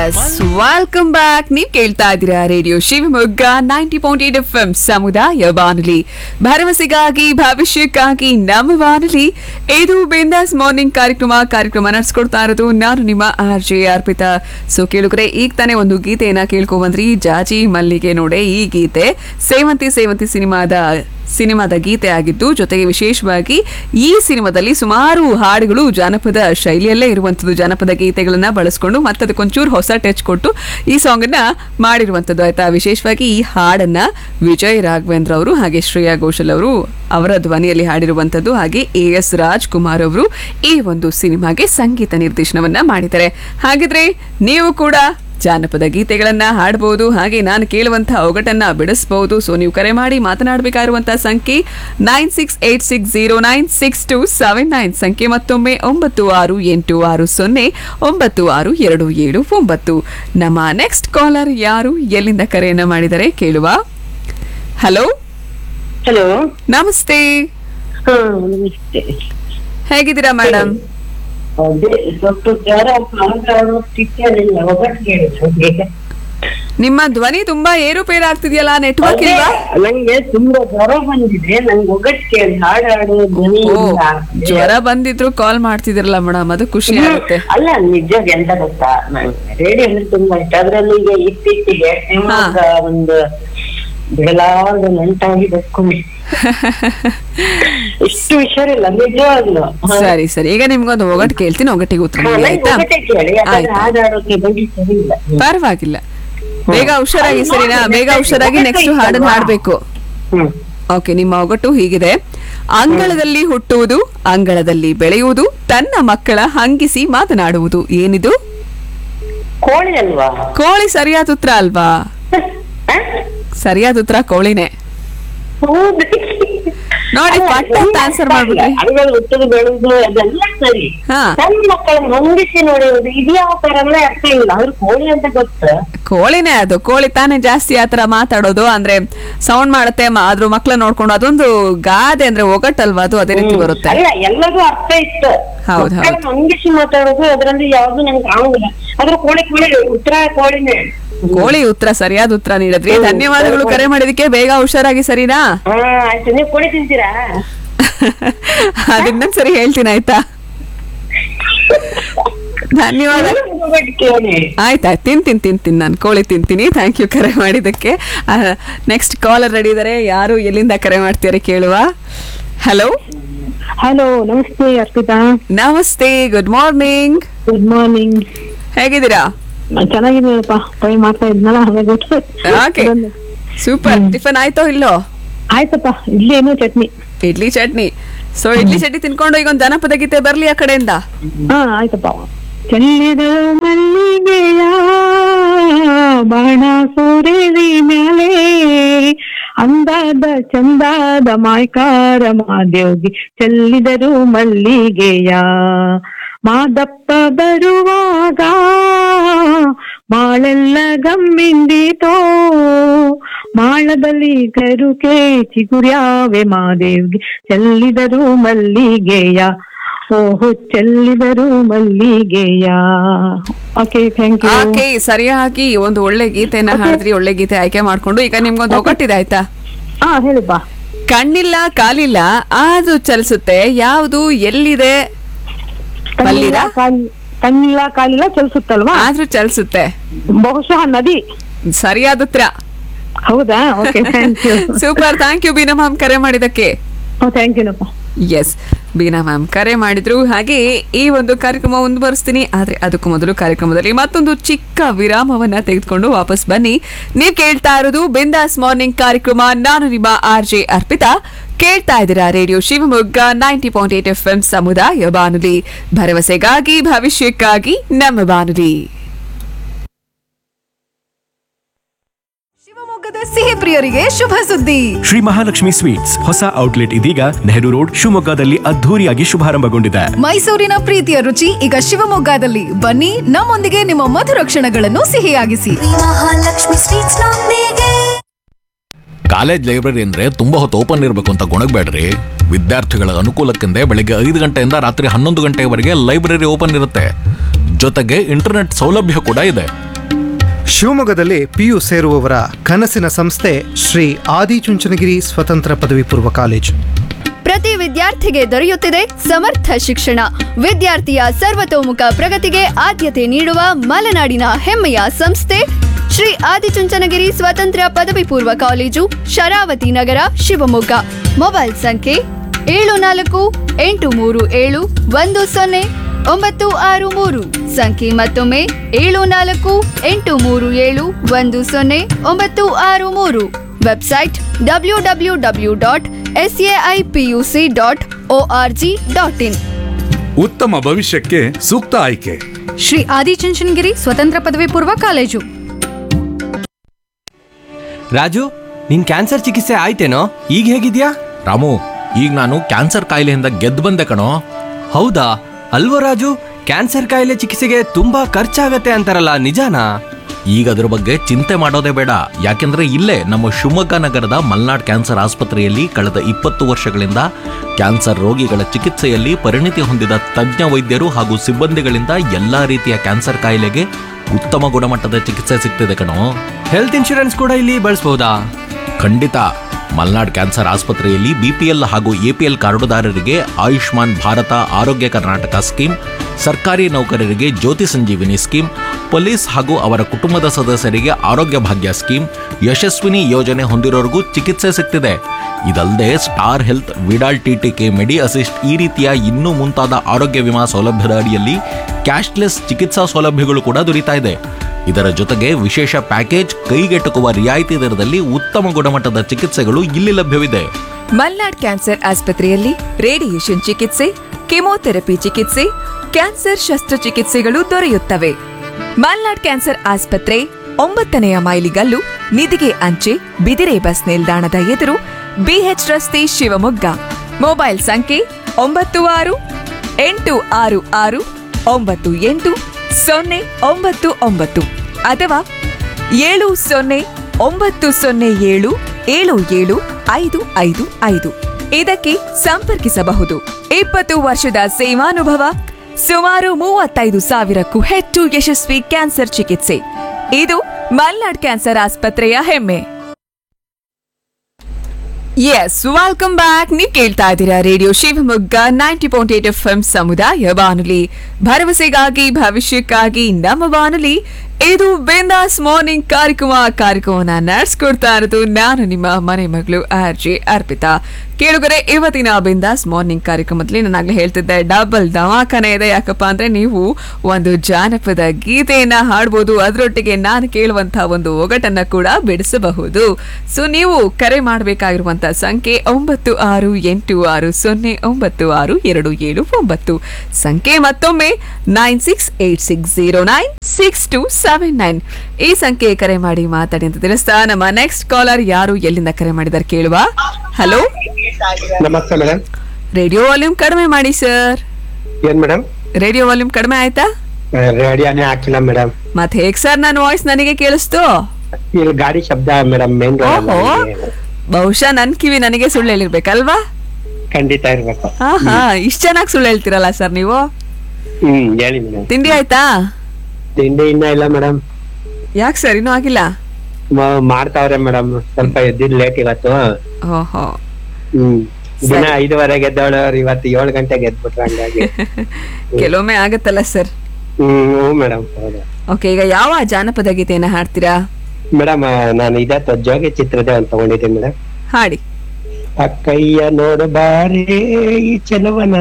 S welcome back ನೀವ್ ಕೇಳ್ತಾ ಇದ್ದೀರಾ radio Shivamogga ninety point eight F M ಸಮುದಾಯ ಬಾನುಲಿ ಭರವಸೆಗಾಗಿ ಭವಿಷ್ಯಕ್ಕಾಗಿ ನಮ್ಮ ಬಾನುಲಿ ಇದು ಬಿಂದಾಸ್ ಮಾರ್ನಿಂಗ್ ಕಾರ್ಯಕ್ರಮ ಕಾರ್ಯಕ್ರಮ ನಡೆಸ್ಕೊಡ್ತಾ ಇರೋದು ನಾನು ನಿಮ್ಮ ಆರ್ ಜೆ ಅರ್ಪಿತಾ ಸೊ ಕೇಳುಗರೆ ಈಗ ತಾನೇ ಒಂದು ಗೀತೆಯನ್ನ ಕೇಳ್ಕೊ ಬಂದ್ರಿ ಜಾಜಿ ಮಲ್ಲಿಗೆ ನೋಡೆ ಈ ಗೀತೆ ಸೇವಂತಿ ಸೇವಂತಿ ಸಿನಿಮಾದ ಸಿನಿಮಾದ ಗೀತೆ ಆಗಿದ್ದು ಜೊತೆಗೆ ವಿಶೇಷವಾಗಿ ಈ ಸಿನಿಮಾದಲ್ಲಿ ಸುಮಾರು ಹಾಡುಗಳು ಜಾನಪದ ಶೈಲಿಯಲ್ಲೇ ಇರುವಂಥದ್ದು ಜಾನಪದ ಗೀತೆಗಳನ್ನ ಬಳಸ್ಕೊಂಡು ಮತ್ತೆ ಅದಕ್ಕೊಂಚೂರು ಹೊಸ ಟಚ್ ಕೊಟ್ಟು ಈ ಸಾಂಗ್ ಅನ್ನ ಮಾಡಿರುವಂಥದ್ದು ಆಯ್ತಾ ವಿಶೇಷವಾಗಿ ಈ ಹಾಡನ್ನ ವಿಜಯ್ ರಾಘವೇಂದ್ರ ಅವರು ಹಾಗೆ ಶ್ರೇಯಾ ಘೋಷಲ್ ಅವರು ಅವರ ಧ್ವನಿಯಲ್ಲಿ ಹಾಡಿರುವಂಥದ್ದು ಹಾಗೆ ಎ ಎಸ್ ರಾಜ್ಕುಮಾರ್ ಅವರು ಈ ಒಂದು ಸಿನಿಮಾಗೆ ಸಂಗೀತ ನಿರ್ದೇಶನವನ್ನ ಮಾಡಿದ್ದಾರೆ ಹಾಗಿದ್ರೆ ನೀವು ಕೂಡ ಜಾನಪದ ಗೀತೆಗಳನ್ನ ಹಾಡಬಹುದು ಹಾಗೆ ನಾನು ಕೇಳುವಂತಹ ಒಗಟನ್ನ ಬಿಡಿಸಬಹುದು ಸೊ ನೀವು ಕರೆ ಮಾಡಿ ಮಾತನಾಡಬೇಕಾಗಿರುವಂತಹ ಸಂಖ್ಯೆ nine six eight six zero nine six two seven nine ಸಂಖ್ಯೆ ಮತ್ತೊಮ್ಮೆ ಒಂಬತ್ತು ಆರು ಎಂಟು ಆರು ಸೊನ್ನೆ ಒಂಬತ್ತು ಆರು ಎರಡು ಏಳು ಒಂಬತ್ತು ನಮ್ಮ ನೆಕ್ಸ್ಟ್ ಕಾಲರ್ ಯಾರು ಎಲ್ಲಿಂದ ಕರೆಯನ್ನ ಮಾಡಿದರೆ ಕೇಳುವ ಹಲೋ ಹಲೋ ನಮಸ್ತೆ ಹಾ ನಮಸ್ತೆ ಹೇಗಿದ್ದೀರಾ ಮೇಡಮ್ ಅದೇ ಸ್ವಲ್ಪ ಜ್ವರ ಚಿಕ್ಕಲಿಲ್ಲ ಒಬ್ಬಟ್ಟು ಕೇಳಿದ್ರು ನಿಮ್ಮ ಧ್ವನಿ ತುಂಬಾ ಏರುಪೇರು ಆಗ್ತಿದೆಯಲ್ಲ ನೆಟ್ವರ್ಕ್ ಅದೇ, ಇಲ್ವಾ ನಂಗೆ ತುಂಬಾ ಜ್ವರ ಬಂದಿದೆ ನಂಗೆ ಒಗ್ಗಟ್ಟು ಕೇಳಿ ಹಾಡು ಹಾಡು ಧ್ವನಿ ಓ ಇಲ್ಲ. ಜ್ವರ ಬಂದಿದ್ರು ಕಾಲ್ ಮಾಡ್ತಿದಿರಲ್ಲ ಮೇಡಮ್ ಅದು ಖುಷಿ ಹ್ಮ್. ಆಗುತ್ತೆ ಅಲ್ಲ ನಿಜ ಎಂತ ಗೊತ್ತಾ ನಂಗೆ ರೇಡಿಯೋ ಅಂದ್ರೆ ತುಂಬಾ ಇಷ್ಟ ಅದ್ರಲ್ಲಿ ಈಗ ಇತ್ತೀಚೆಗೆ ಶಿವಮೊಗ್ಗ ಒಂದು ಬಿಡಲಾರ್ದ ನಂಟಾಗಿ ಬೆಕ್ಕೊಂಡಿ ಇಷ್ಟು ಹುಷಾರಿಲ್ಲ ನಿಜವಾಗ್ಲು ಹಾ. ಸರಿ ಸರಿ ಈಗ ನಿಮ್ಗೊಂದು ಒಗಟ್ ಕೇಳ್ತೀನಿ ಒಗಟಿಗೆ ಉತ್ತರ ಹಾ, ನೀಡಿ ನಂಗೆ ಆಯ್ತಾ ಒಗಟೆ ಕೇಳಿ ಯಾಕಂದ್ರೆ ಆಯ್ತಾ ಹಾಡು ಹಾಡೋಕೆ ಬಗ್ಗೆ ಸರಿ ಇಲ್ಲ ಪರವಾಗಿಲ್ಲ ಬೇಗ ಹುಷಾರಾಗಿ ಸರಿನಾ ಬೇಗ ಹುಷಾರಾಗಿ ನೆಕ್ಸ್ಟ್ ಹಾಡನ್ನ ಹಾಡ್ಬೇಕು ಹ್ಮ್ ಓಕೆ ನಿಮ್ಮ ಒಗಟು ಹೀಗಿದೆ ಅಂಗಳದಲ್ಲಿ ಹುಟ್ಟುವುದು ಅಂಗಳದಲ್ಲಿ ಬೆಳೆಯುವುದು ತನ್ನ ಮಕ್ಕಳ ಹಂಗಿಸಿ ಮಾತನಾಡುವುದು ಏನಿದು ಕೋಳಿ ಅಲ್ವಾ ಕೋಳಿ ಸರಿಯಾದ ಉತ್ತರ ಅಲ್ವಾ ಹ? ಸರಿಯಾದ ಉತ್ತರ ಕೋಳಿನೇ ಹೌದು. ನೋಡಿ, ಅಲ್ಲ, ಪಟ್ ಅಂತ answer ಮಾಡ್ಬಿಟ್ರಿ. ಅಂಗಳು ಹುಟ್ಟುದು ಬೆಳೆದು ಅದೆಲ್ಲ ಸರಿ ಹಾ. ಸಣ್ಣ ಮಕ್ಕಳನ್ನ ಹೊಂದಿಸಿ ನೋಡುವುದು ಇದು ಯಾವ ತರ ಅಂದ್ರೆ ಅರ್ಥ ಇಲ್ಲ ಅವ್ರು ಕೋಳಿ ಅಂತ ಗೊತ್ತ ಕೋಳಿನೇ ಅದು ಕೋಳಿ ತಾನೇ ಜಾಸ್ತಿ ಆತರ ಮಾತಾಡೋದು ಅಂದ್ರೆ ಸೌಂಡ್ ಮಾಡುತ್ತೆ ಮ- ಅದ್ರ ಮಕ್ಳ ನೋಡ್ಕೊಂಡು ಅದೊಂದು ಗಾದೆ ಅಂದ್ರೆ ಒಗಟಲ್ವಾ ಅದು ಅದೇ ರೀತಿ ಬರುತ್ತೆ ಅಲ್ಲ ಎಲ್ಲದೂ ಅರ್ಥ ಇತ್ತು ಹೌದು, ಹೌದು. ಮಕ್ಕಳನ್ನ ಹೊಂದಿಸಿ ಮಾತಾಡೋದು ಅದರಲ್ಲಿ ಯಾವ್ದು ನಂಗೆ ಆಗುದಿಲ್ಲ ಆದ್ರೆ ಕೋಳಿ ಕೋಳಿ ಉತ್ತರ ಕೋಳಿನೇ ಕೋಳಿ ಉತ್ತರ ಸರಿಯಾದ ಉತ್ತರ ನೀಡಿದ್ರಿ ಹ್ಮ್. ಧನ್ಯವಾದಗಳು ಕರೆ ಮಾಡಿದಕ್ಕೆ ಬೇಗ ಹುಷಾರಾಗಿ ಸರಿನಾ ಹಾ ಆಯ್ತು ನೀವು ಕೋಳಿ ತಿಂತೀರಾ ಅದನ್ನೊಂದ್ ಸರಿ ಹೇಳ್ತೀನಿ ಆಯ್ತಾ ಧನ್ಯವಾದ ಒಗ್ಗಟ್ಟು ಕೇಳಿ ಆಯ್ತಾಯ್ತು ತಿಂತೀನಿ ತಿಂತೀನಿ ನಾನು ಕೋಳಿ ತಿಂತೀನಿ ಥ್ಯಾಂಕ್ ಯು ಕರೆ ಮಾಡಿದ್ದಕ್ಕೆ ನೆಕ್ಸ್ಟ್ ಕಾಲರ್ ರೆಡಿ ಇದಾರೆ ಯಾರು ಎಲ್ಲಿಂದ ಕರೆ ಮಾಡ್ತೀರಿ ಕೇಳುವ ಹಲೋ ಹಲೋ ನಮಸ್ತೆ ಅರ್ಪಿತಾ ನಮಸ್ತೆ ಗುಡ್ ಮಾರ್ನಿಂಗ್ ಗುಡ್ ಮಾರ್ನಿಂಗ್ ಹೇಗಿದ್ದೀರಾ ಚೆನ್ನಾಗಿದ್ದೀನಪ್ಪ ಟ್ರೈ ಮಾಡ್ತಾ ಇದ್ನಲ್ಲ ಹಾಗಾಗಿ ಓಕೆ ಸೂಪರ್ ಟಿಫನ್ ಆಯ್ತೋ ಇಲ್ಲೋ ಆಯ್ತಪ್ಪ ಇಡ್ಲಿ ಏನು ಚಟ್ನಿ ಇಡ್ಲಿ ಚಟ್ನಿ ಸೊ ಇಡ್ಲಿ ಚಟ್ನಿ ತಿನ್ಕೊಂಡು ಈಗ ಒಂದು ಜನಪದ ಗೀತೆ ಬರ್ಲಿ ಆ ಕಡೆಯಿಂದ ಹಾ ಆಯ್ತಪ್ಪ ಚೆಲ್ಲಿದ ಮಲ್ಲಿಗೆಯ ಬಾಣ ಸೂರ್ಯದಿ ಮೇಲೆ ಅಂದಾದ ಚಂದಾದ ಮಾಯ್ಕಾರ ಮಾದೇವ್ಗೆ ಚೆಲ್ಲಿದರು ಮಲ್ಲಿಗೆಯ ಮಾದಪ್ಪ ಬರುವಾಗ ಮಾಳೆಲ್ಲ ಗಮ್ಮಿಂದಿತೋ ಮಾಳದಲ್ಲಿ ಕರುಕೆ ಚಿಗುರ್ಯಾವೆ ಮಾದೇವ್ಗೆ ಚೆಲ್ಲಿದರು ಮಲ್ಲಿಗೆಯ ಓಹೋ ಚೆಲ್ಲಿದರು ಮಲ್ಲಿಗೆಯ ಓಕೆ ಥ್ಯಾಂಕ್ ಯು ಓಕೆ ಸರಿಯಾಗಿ ಒಂದು ಒಳ್ಳೆ ಗೀತೆಯನ್ನ ಹಾಡಿದ್ರಿ ಒಳ್ಳೆ ಗೀತೆ ಆಯ್ಕೆ ಮಾಡ್ಕೊಂಡು ಈಗ ನಿಮ್ಗೊಂದು ಒಗಟ್ಟಿದೆ ಆಯ್ತಾ ಹಾ ಹೇಳಿಪ್ಪ ಕಣ್ಣಿಲ್ಲ ಕಾಲಿಲ್ಲ ಅದು ಚಲಿಸುತ್ತೆ ಯಾವುದು ಎಲ್ಲಿದೆ ಕಣ್ಣಿಲ್ಲ ಮಲ್ಲಿರಾ? ಕಾಲ್- ಕಣ್ಣಿಲ್ಲ ಕಾಲಿಲ್ಲ ಚಲಿಸುತ್ತಲ್ವಾ ಆದ್ರೂ ಚಲಿಸುತ್ತೆ ಬಹುಶಃ ನದಿ ಸರಿಯಾದ ಉತ್ತರ ಹೌದಾ okay thank you super thank you Beena ma'am ಕರೆ ಮಾಡಿದಕ್ಕೆ ಥ್ಯಾಂಕ್ ಯುನಪ್ಪ ಎಸ್ ಬೀನಾ ಮ್ಯಾಮ್ ಕರೆ ಮಾಡಿದ್ರು ಹಾಗೆ ಈ ಒಂದು ಕಾರ್ಯಕ್ರಮ ಮುಂದುವರಿಸ್ತೀನಿ ಆದ್ರೆ ಅದಕ್ಕೂ ಮೊದಲು ಕಾರ್ಯಕ್ರಮದಲ್ಲಿ ಮತ್ತೊಂದು ಚಿಕ್ಕ ವಿರಾಮವನ್ನ ತೆಗೆದುಕೊಂಡು ವಾಪಸ್ ಬನ್ನಿ ನೀವು ಕೇಳ್ತಾ ಇರೋದು ಬಿಂದಾಸ್ ಮಾರ್ನಿಂಗ್ ಕಾರ್ಯಕ್ರಮ ನಾನು ನಿಮ್ಮ ಆರ್ ಜೆ ಅರ್ಪಿತಾ ಕೇಳ್ತಾ ಇದ್ದೀರಾ radio Shivamogga ninety point eight F M ಸಮುದಾಯ ಬಾನುಲಿ ಭರವಸೆಗಾಗಿ ಭವಿಷ್ಯಕ್ಕಾಗಿ ನಮ್ಮ ಬಾನುಲಿ ಶಿವಮೊಗ್ಗದ ಸಿಹಿ ಪ್ರಿಯರಿಗೆ ಶುಭ ಸುದ್ದಿ ಶ್ರೀ ಮಹಾಲಕ್ಷ್ಮಿ ಸ್ವೀಟ್ಸ್ ಹೊಸ ಔಟ್ಲೆಟ್ ಇದೀಗ ನೆಹರು ರೋಡ್ ಶಿವಮೊಗ್ಗದಲ್ಲಿ ಅದ್ಧೂರಿಯಾಗಿ ಶುಭಾರಂಭಗೊಂಡಿದೆ ಮೈಸೂರಿನ ಪ್ರೀತಿಯ ರುಚಿ ಈಗ ಶಿವಮೊಗ್ಗದಲ್ಲಿ ಬನ್ನಿ ನಮ್ಮೊಂದಿಗೆ ನಿಮ್ಮ ಮಧುರ ಕ್ಷಣಗಳನ್ನು ಸಿಹಿಯಾಗಿಸಿ ಮಹಾಲಕ್ಷ್ಮಿ ಸ್ವೀಟ್ಸ್ ನೊಂದಿಗೆ ಕಾಲೇಜ್ ಲೈಬ್ರರಿ ಅಂದ್ರೆ ತುಂಬಾ ಹೊತ್ತು ಓಪನ್ ಇರಬೇಕು ಅಂತ ಗೊಣಗಬೇಡ್ರಿ ವಿದ್ಯಾರ್ಥಿಗಳ ಅನುಕೂಲಕ್ಕೆಂದೇ ಬೆಳಿಗ್ಗೆ ಐದು ಗಂಟೆಯಿಂದ ರಾತ್ರಿ ಹನ್ನೊಂದು ಗಂಟೆಯವರೆಗೆ ಲೈಬ್ರರಿ ಓಪನ್ ಇರುತ್ತೆ ಜೊತೆಗೆ ಇಂಟರ್ನೆಟ್ ಸೌಲಭ್ಯ ಕೂಡ ಇದೆ ಶಿವಮೊಗ್ಗದಲ್ಲಿ ಪಿಯು ಸೇರುವವರ ಕನಸಿನ ಸಂಸ್ಥೆ ಶ್ರೀ ಆದಿಚುಂಚನಗಿರಿ ಸ್ವತಂತ್ರ ಪದವಿ ಪೂರ್ವ ಕಾಲೇಜು ಪ್ರತಿ ವಿದ್ಯಾರ್ಥಿಗೆ ದೊರೆಯುತ್ತಿದೆ ಸಮರ್ಥ ಶಿಕ್ಷಣ ವಿದ್ಯಾರ್ಥಿಯ ಸರ್ವತೋಮುಖ ಪ್ರಗತಿಗೆ ಆದ್ಯತೆ ನೀಡುವ ಮಲೆನಾಡಿನ ಹೆಮ್ಮೆಯ ಸಂಸ್ಥೆ ಶ್ರೀ ಆದಿಚುಂಚನಗಿರಿ ಸ್ವತಂತ್ರ ಪದವಿ ಪೂರ್ವ ಕಾಲೇಜು ಶರಾವತಿ ನಗರ ಶಿವಮೊಗ್ಗ ಮೊಬೈಲ್ ಸಂಖ್ಯೆ ಏಳು ನಾಲ್ಕು ಎಂಟು ಮೂರು ಏಳು ಒಂದು ಸೊನ್ನೆ ಒಂಬತ್ತು ಆರು ಮೂರು ಸಂಖ್ಯೆ ಮತ್ತೊಮ್ಮೆ ಏಳು ನಾಲ್ಕು ಎಂಟು ಮೂರು ಏಳು ಒಂದು ಸೊನ್ನೆ ಒಂಬತ್ತು ಆರು ಮೂರು website W W W dot S A I P U C dot O R G dot in ಉತ್ತಮ ಭವಿಷ್ಯಕ್ಕೆ ಸೂಕ್ತ ಆಯ್ಕೆ ಶ್ರೀ ಆದಿಚುಂಚನಗಿರಿ ಸ್ವತಂತ್ರ ಪದವಿ ಪೂರ್ವ ಕಾಲೇಜು ರಾಜು ನಿನ್ ಕ್ಯಾನ್ಸರ್ ಚಿಕಿತ್ಸೆ ಆಯ್ತೇನೋ ಈಗ ಹೇಗಿದ್ಯಾ ರಾಮು ಈಗ ನಾನು ಕ್ಯಾನ್ಸರ್ ಕಾಯಿಲೆಯಿಂದ ಗೆದ್ದು ಬಂದೆ ಕಣೋ ಹೌದಾ ಅಲ್ವೋ ರಾಜು ಕ್ಯಾನ್ಸರ್ ಕಾಯಿಲೆ ಚಿಕಿತ್ಸೆಗೆ ತುಂಬಾ ಖರ್ಚಾಗತ್ತೆ ಅಂತಾರಲ್ಲ ನಿಜಾನಾ ಈಗ ಅದ್ರ ಬಗ್ಗೆ ಚಿಂತೆ ಮಾಡೋದೇ ಬೇಡ ಯಾಕೆಂದ್ರೆ ಇಲ್ಲೇ ನಮ್ಮ ಶಿವಮೊಗ್ಗ ನಗರದ ಮಲ್ನಾಡ್ ಕ್ಯಾನ್ಸರ್ ಆಸ್ಪತ್ರೆಯಲ್ಲಿ ಕಳೆದ ಇಪ್ಪತ್ತು ವರ್ಷಗಳಿಂದ ಕ್ಯಾನ್ಸರ್ ರೋಗಿಗಳ ಚಿಕಿತ್ಸೆಯಲ್ಲಿ ಪರಿಣಿತಿ ಹೊಂದಿದ ತಜ್ಞ ವೈದ್ಯರು ಹಾಗೂ ಸಿಬ್ಬಂದಿಗಳಿಂದ ಎಲ್ಲಾ ರೀತಿಯ ಕ್ಯಾನ್ಸರ್ ಕಾಯಿಲೆಗೆ ಉತ್ತಮ ಗುಣಮಟ್ಟದ ಚಿಕಿತ್ಸೆ ಸಿಗ್ತಿದೆ ಕಣೋ ಹೆಲ್ತ್ ಇನ್ಶೂರೆನ್ಸ್ ಕೂಡ ಇಲ್ಲಿ ಬಳಸ್ಬೋದಾ ಖಂಡಿತ ಮಲ್ನಾಡ್ ಕ್ಯಾನ್ಸರ್ ಆಸ್ಪತ್ರೆಯಲ್ಲಿ ಬಿಪಿಎಲ್ ಹಾಗೂ ಎಪಿಎಲ್ ಕಾರ್ಡುದಾರರಿಗೆ ಆಯುಷ್ಮಾನ್ ಭಾರತ ಆರೋಗ್ಯ ಕರ್ನಾಟಕ ಸ್ಕೀಮ್ ಸರ್ಕಾರಿ ನೌಕರರಿಗೆ ಜ್ಯೋತಿ ಸಂಜೀವಿನಿ ಸ್ಕೀಮ್ ಪೊಲೀಸ್ ಹಾಗೂ ಅವರ ಕುಟುಂಬದ ಸದಸ್ಯರಿಗೆ ಆರೋಗ್ಯ ಭಾಗ್ಯ ಸ್ಕೀಮ್ ಯಶಸ್ವಿನಿ ಯೋಜನೆ ಹೊಂದಿರೋರಿಗೂ ಚಿಕಿತ್ಸೆ ಸಿಗ್ತಿದೆ ಇದಲ್ಲದೆ star health Vidal TTK medi assist ಈ ರೀತಿಯ ಇನ್ನೂ ಮುಂತಾದ ಆರೋಗ್ಯ ವಿಮಾ ಸೌಲಭ್ಯದ ಅಡಿಯಲ್ಲಿ ಕ್ಯಾಶ್ಲೆಸ್ ಚಿಕಿತ್ಸಾ ಸೌಲಭ್ಯಗಳು ಕೂಡ ದೊರೀತಾ ಇದೆ ಇದರ ಜೊತೆಗೆ ವಿಶೇಷ ಪ್ಯಾಕೇಜ್ ಕೈಗೆಟುಕುವ ರಿಯಾಯಿತಿ ದರದಲ್ಲಿ ಉತ್ತಮ ಗುಣಮಟ್ಟದ ಚಿಕಿತ್ಸೆಗಳು ಇಲ್ಲಿ ಲಭ್ಯವಿದೆ ಮಲ್ನಾಡ್ ಕ್ಯಾನ್ಸರ್ ಆಸ್ಪತ್ರೆಯಲ್ಲಿ ರೇಡಿಯೇಷನ್ ಚಿಕಿತ್ಸೆ ಕೆಮೊಥೆರಪಿ ಚಿಕಿತ್ಸೆ ಕ್ಯಾನ್ಸರ್ ಶಸ್ತ್ರಚಿಕಿತ್ಸೆಗಳು ದೊರೆಯುತ್ತವೆ ಮಲ್ನಾಡ್ ಕ್ಯಾನ್ಸರ್ ಆಸ್ಪತ್ರೆ ಒಂಬತ್ತನೆಯ ಮೈಲಿಗಲ್ಲು ನಿಧಿಗೆ ಅಂಚೆ ಬಿದಿರೆ ಬಸ್ ನಿಲ್ದಾಣದ ಎದುರು ಬಿಎಚ್ ರಸ್ತೆ ಶಿವಮೊಗ್ಗ ಮೊಬೈಲ್ ಸಂಖ್ಯೆ ಒಂಬತ್ತು ಆರು ಎಂಟು ಆರು ಆರು ಒಂಬತ್ತು ಎಂಟು ಸೊನ್ನೆ ಒಂಬತ್ತು ಒಂಬತ್ತು ಅಥವಾ ಏಳು ಸೊನ್ನೆ ಒಂಬತ್ತು ಸೊನ್ನೆ ಏಳು ಏಳು ಏಳು ಐದು ಐದು ಐದು ಇದಕ್ಕೆ ಸಂಪರ್ಕಿಸಬಹುದು ಇಪ್ಪತ್ತು ವರ್ಷದ ಸೇವಾನುಭವ ಸುಮಾರು ಮೂವತ್ತೈದು ಸಾವಿರಕ್ಕೂ ಹೆಚ್ಚು ಯಶಸ್ವಿ ಕ್ಯಾನ್ಸರ್ ಚಿಕಿತ್ಸೆ ಇದು ಮಲ್ನಾಡ್ ಕ್ಯಾನ್ಸರ್ ಆಸ್ಪತ್ರೆಯ ಹೆಮ್ಮೆ ಎಸ್ ವೆಲ್ಕಮ್ ಬ್ಯಾಕ್ ನೀವು ಕೇಳ್ತಾ ಇದ್ದೀರಾ radio Shivamogga ninety point eight F M ಸಮುದಾಯ ಬಾನುಲಿ ಭರವಸೆಗಾಗಿ ಭವಿಷ್ಯಕ್ಕಾಗಿ ನಮ್ಮ ಬಾನುಲಿ ಇದು ಬಿಂದಾಸ್ ಮಾರ್ನಿಂಗ್ ಕಾರ್ಯಕ್ರಮ ಕಾರ್ಯಕ್ರಮನ ನಡೆಸ್ಕೊಡ್ತಾ ಇರೋದು ನಾನು ನಿಮ್ಮ ಮನೆ ಮಗಳು ಆರ್ ಜೆ ಅರ್ಪಿತಾ ಕೇಳುಗರೆ ಇವತ್ತಿನ ಬಿಂದಾಸ್ ಮಾರ್ನಿಂಗ್ ಕಾರ್ಯಕ್ರಮದಲ್ಲಿ ನಾನಾಗ್ಲೇ ಹೇಳ್ತಿದ್ದೆ ಡಬಲ್ ಧಮಾಕನೆ ಇದೆ ಯಾಕಪ್ಪ ಅಂದ್ರೆ ನೀವು ಒಂದು ಜಾನಪದ ಗೀತೆಯನ್ನ ಹಾಡ್ಬೋದು ಅದರೊಟ್ಟಿಗೆ ನಾನು ಕೇಳುವಂತಹ ಒಂದು ಒಗಟನ್ನ ಕೂಡ ಬಿಡಿಸಬಹುದು ಸೊ ನೀವು ಕರೆ ಮಾಡಬೇಕಾಗಿರುವಂತಹ ಸಂಖ್ಯೆ ಒಂಬತ್ತು ಆರು ಎಂಟು ಆರು ಸೊನ್ನೆ ಒಂಬತ್ತು ಆರು ಎರಡು ಏಳು ಒಂಬತ್ತು ಸಂಖ್ಯೆ ಮತ್ತೊಮ್ಮೆ nine six eight six zero nine six two seven nine ಈ ಸಂಖ್ಯೆ ಕರೆ ಮಾಡಿ ಮಾತಾಡಿ ಅಂತ ತಿಳಿಸ್ತಾ ನಮ್ಮ ನೆಕ್ಸ್ಟ್ ಕಾಲರ್ ಯಾರು ಎಲ್ಲಿಂದ ಕರೆ ಮಾಡಿದಾರೆ ಕೇಳುವ ಹಲೋ ನಮಸ್ತೆ ಮೇಡಮ್ ರೇಡಿಯೋ ವಾಲ್ಯೂಮ್ ಕಡಿಮೆ ಮಾಡಿ ಸರ್ ಏನ್ ಮೇಡಮ್ ರೇಡಿಯೋ ವಾಲ್ಯೂಮ್ ಕಡಿಮೆ ಆಯ್ತಾ ರೇಡಿಯೋನೇ ಹಾಕಿಲ್ಲ ಮೇಡಮ್ ಮತ್ ಹೇಗ್ ಸರ್ ನನ್ನ ವಾಯ್ಸ್ ನನಗೆ ಕೇಳಿಸ್ತು ಇಲ್ಲಿ ಗಾಡಿ ಶಬ್ದ ಮೇಡಮ್ ಮೇನ್ ಓಹೋ ಬಹುಶಃ ನನ್ ಕಿವಿ ನನಗೆ ಸುಳ್ಳು ಹೇಳಿರ್ಬೇಕಲ್ವಾ ಖಂಡಿತ ಇರ್ಬೇಕು ಹಾ ಹಾ ಇಷ್ಟ ಚೆನ್ನಾಗಿ ಸುಳ್ಳು ಹೇಳ್ತೀರಲ್ಲ ಸರ್ ನೀವು ಹ್ಮ್ ಹೇಳಿ ಮೇಡಮ್ ತಿಂಡಿ ಆಯ್ತಾ ತಿಂಡಿ ಇನ್ನ ಇಲ್ಲ ಮೇಡಮ್ ಯಾಕೆ ಸರ್ ಇನ್ನೂ ಆಗಿಲ್ಲ ಮಾಡ್ತಾವ್ರೆ ಮೇಡಮ್ ಸ್ವಲ್ಪ ಎದ್ದಿದ್ ಲೇಟ್ ಇವತ್ತು ಓಹೋ ಹ್ಮ್ ದಿನ ಸರಿ. ಐದುವರೆಗೆ ಎದ್ದವಳವ್ರು ಇವತ್ತು ಏಳು ಗಂಟೆಗೆ ಎದ್ಬಿಟ್ರು ಹಂಗಾಗಿ ಕೆಲವೊಮ್ಮೆ ಆಗತ್ತಲ್ಲ ಸರ್ ಹ್ಮ್ ಮೇಡಮ್ ಹೌದು ಓಕೆ ಈಗ ಯಾವ ಜಾನಪದ ಗೀತೆಯನ್ನ ಹಾಡ್ತೀರಾ ಮೇಡಮ್ ನಾನು ಇದತ್ತು ಜೋಗಿ ಚಿತ್ರದ ಅಂತ ತಗೊಂಡಿದ್ದೀನಿ ಮೇಡಮ್ ಹಾಡಿ ಅಕ್ಕಯ್ಯ ನೋಡು ಬಾರೇ ಈ ಚೆಲುವನ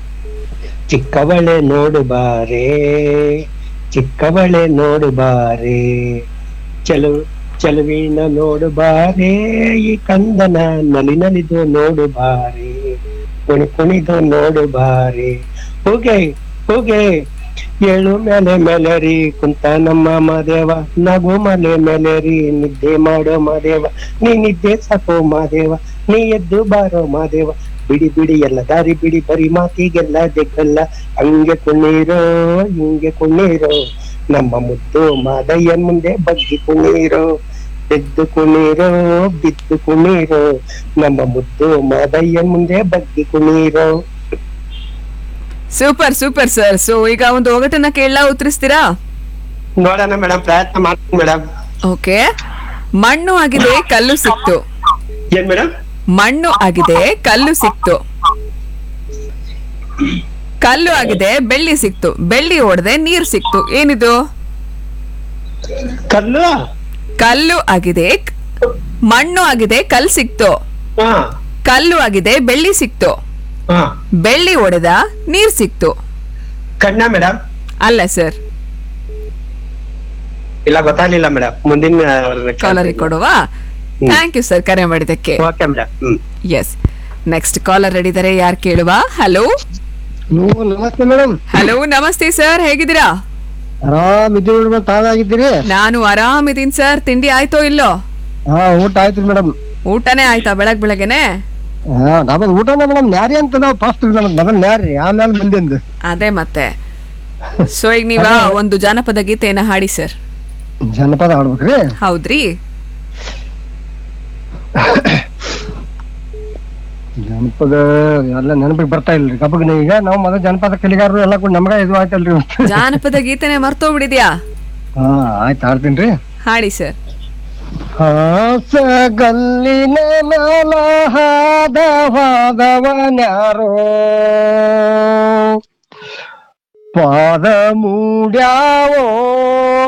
ಚಿಕ್ಕವಳೆ ನೋಡು ಬಾರೇ ಚಿಕ್ಕವಳೆ ನೋಡು ಬಾರೇ ಚೆಲು ಚೆಲುವಿನ ನೋಡು ಬಾರೇ ಈ ಕಂದನ ನಲಿ ನಲಿದು ನೋಡು ಬಾರೇ ಕುಣಿ ಕುಣಿದು ನೋಡು ಬಾರೇ ಹೋಗೆ ಹೋಗೆ ಏಳು ಮೇಲೆ ಮೇಲೆರಿ ಕುಂತ ನಮ್ಮ ಮಾದೇವ ನಗು ಮಲೆ ಮೇಲೆರಿ ನಿದ್ದೆ ಮಾಡೋ ಮಾದೇವ ನೀ ನಿದ್ದೆ ಸಾಕೋ ಮಾದೇವ ನೀ ಎದ್ದು ಬಾರೋ ಮಾದೇವ ಬಿಡಿ ಬಿಡಿ ಎಲ್ಲ ದಾರಿ ಬಿಡಿ ಬರಿ ಮಾತಿಗೆಲ್ಲ ದಿಕ್ಕಲ್ಲ ಹಂಗೆ ಕುಣ್ಣೀರೋ ಹಿಂಗೆ ಕುಣ್ಣೀರೋ ನಮ್ಮ ಮುದ್ದು ಮಾದಯ್ಯನ್ ಮುಂದೆ ಬಗ್ಗಿ ಕುಣ್ಣೀರೋ ಬಿದ್ದು ಕುಣೀರೋ ಬಿದ್ದು ಕುಣೀರೋ ನಮ್ಮ ಮುದ್ದು ಮಾದಯ್ಯನ್ ಮುಂದೆ ಬಗ್ಗಿ ಕುಣೀರೋ ಸೂಪರ್ ಸೂಪರ್ ಸರ್ ಸೊ ಈಗ ಒಂದು ಒಗಟನ್ನ ಕೇಳಲ್ಲ ಉತ್ತರಿಸ್ತೀರಾ ನೋಡೋಣ ಮೇಡಮ್ ಪ್ರಯತ್ನ ಮಾಡ್ತೀನಿ ಮೇಡಮ್ ಓಕೆ ಮಣ್ಣು ಆಗಿದೆ ಕಲ್ಲು ಸಿಕ್ತು ಏನ್ ಮೇಡಮ್ ಮಣ್ಣು ಆಗಿದೆ ಕಲ್ಲು ಸಿಕ್ತು ಕಲ್ಲು ಆಗಿದೆ ಬೆಳ್ಳಿ ಸಿಕ್ತು ಬೆಳ್ಳಿ ಹೊಡೆದೆ ನೀರು ಸಿಕ್ತು ಏನಿದು ಕಲ್ಲು ಕಲ್ಲು ಆಗಿದೆ ಕ್- ಮಣ್ಣು ಆಗಿದೆ ಕಲ್ಲು ಸಿಕ್ತು ಹಾ ಕಲ್ಲು ಆಗಿದೆ ಬೆಳ್ಳಿ ಸಿಕ್ತು ಹಾ ಬೆಳ್ಳಿ ಹೊಡೆದ ನೀರ್ ಸಿಕ್ತು ಕಣ್ಣ ಮೇಡಮ್ ಅಲ್ಲ ಸರ್ ಇಲ್ಲ ಗೊತ್ತಾಗ್ಲಿಲ್ಲ ಮೇಡಮ್ ಮುಂದಿನ ಕಾಲರ್ ಕೊಡುವ ಥ್ಯಾಂಕ್ ಯು ಸರ್ ಕರೆ ಮಾಡಿದ್ದಕ್ಕೆ okay madam hmm yes next caller ರೆಡಿದರೆ ಯಾರು ಕೇಳುವ ಹಲೋ ನಮಸ್ತೆ ಮೇಡಮ್ ಹಲೋ ನಮಸ್ತೆ ಸರ್ ಹೇಗಿದ್ದೀರಾ ಆರಾಮ್ ಇದ್ದೀವಿ ಮೇಡಮ್ ತಾವಾಗಿದ್ದೀರಿ ನಾನು ಆರಾಮಿದ್ದೀನಿ ಸರ್ ತಿಂಡಿ ಆಯ್ತೋ ಇಲ್ಲೋ ಹಾ ಊಟ ಆಯ್ತು ಮೇಡಮ್ ಊಟನೇ ಆಯ್ತಾ ಬೆಳಗ್ ಬೆಳಗ್ಗೆನೆ ಹಾ ನಮ್ಮದು ಊಟನ ಮೇಡಮ್ ನ್ಯಾರಿ ಅಂತ ನಾವು ಫಸ್ಟ್ ನಮ್ಮದು ನ್ಯಾರಿ ಆಮೇಲೆ ಬಂದಿಂದು ಅದೇ ಮತ್ತೆ ಸೊ ಈಗ ನೀವ ಒಂದು ಜಾನಪದ ಗೀತೆಯನ್ನ ಹಾಡಿ ಸರ್ ಜನಪದ ಹಾಡ್ಬೇಕ್ರಿ ಹೌದ್ರಿ ಜನಪದ ಎಲ್ಲ ನೆನಪಿಗೆ ಬರ್ತಾ ಇಲ್ರಿ ಕಬ್ಬಗ್ ಈಗ ನಾವು ಮೊದಲ ಜನಪದ ಕಲಿಗಾರರು ಎಲ್ಲ ಕೂಡ ನಮಗ ಇದು ಆಯ್ತಲ್ರಿ ಜಾನಪದ ಗೀತೆನೆ ಮರ್ತೋಗ್ಬಿಡಿದ್ಯಾ ಹಾ ಆಯ್ತು ಹಾಡ್ತೀನಿ ಹಾಡಿ ಸರ್ ಹಾಸಗಲ್ಲಿನ ಹಾದ ವಾದವನ್ಯಾರೋ ಪಾದ ಮೂಡ್ಯಾವೋ